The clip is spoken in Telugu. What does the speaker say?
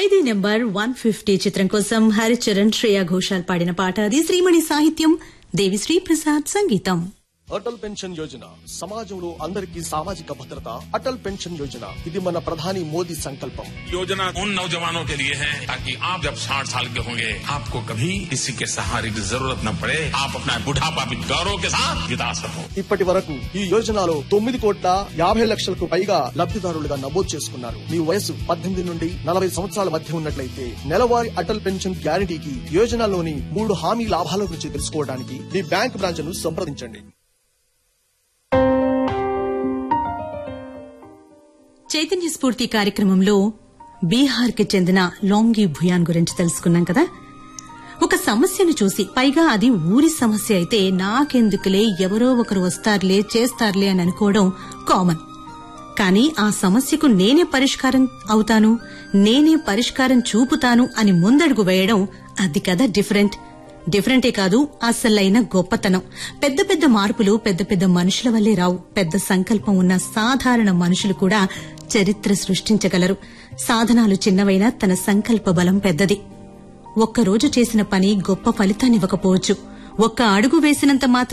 ఖైదీ నెంబర్ వన్ ఫిఫ్టీ చిత్రం కోసం హరిచరణ్ శ్రేయా ఘోషాల్ పాడిన పాట అది శ్రీమణి సాహిత్యం దేవిశ్రీ ప్రసాద్ సంగీతం అటల్ పెన్షన్ యోజన సమాజంలో అందరికీ సామాజిక భద్రత అటల్ పెన్షన్ యోజన ఇది మన ప్రధాని మోదీ సంకల్పం योजना उन नौजवानों के लिए है ताकि आप जब साठ साल के होंगे आपको कभी किसी के सहारे की जरूरत न पड़े आप अपना बुढ़ापा भी गौरव के साथ बिता सको ఇప్పటి వరకు ఈ యోజనలో తొమ్మిది కోట్ల యాభై లక్షలకు పైగా లబ్ధిదారులుగా నమోదు చేసుకున్నారు మీ వయసు పద్దెనిమిది నుండి నలభై సంవత్సరాల మధ్య ఉన్నట్లయితే నెలవారీ అటల్ పెన్షన్ గ్యారంటీకి యోజనలోని మూడు హామీ లాభాల గురించి తెలుసుకోవడానికి మీ బ్యాంక్ బ్రాంచ్ ను సంప్రదించండి చైతన్య స్ఫూర్తి కార్యక్రమంలో బీహార్ కి చెందిన లాంగి భుయాన్ గురించి తెలుసుకున్నాం కదా ఒక సమస్యను చూసి పైగా అది ఊరి సమస్య అయితే నాకెందుకులే ఎవరో ఒకరు వస్తారులే చేస్తారులే అని అనుకోవడం కామన్ కానీ ఆ సమస్యకు నేనే పరిష్కారం అవుతాను నేనే పరిష్కారం చూపుతాను అని ముందడుగు వేయడం అది కదా డిఫరెంట్ డిఫరెంటే కాదు అసలైన గొప్పతనం పెద్ద పెద్ద మార్పులు పెద్ద పెద్ద మనుషుల వల్లే రావు పెద్ద సంకల్పం ఉన్న సాధారణ మనుషులు కూడా చరిత్ర సృష్టించగలరు సాధనాలు చిన్నవైనా తన సంకల్ప బలం పెద్దది ఒక్కరోజు చేసిన పని గొప్ప ఫలితాన్నివ్వకపోవచ్చు ఒక్క అడుగు వేసినంత మాత్రం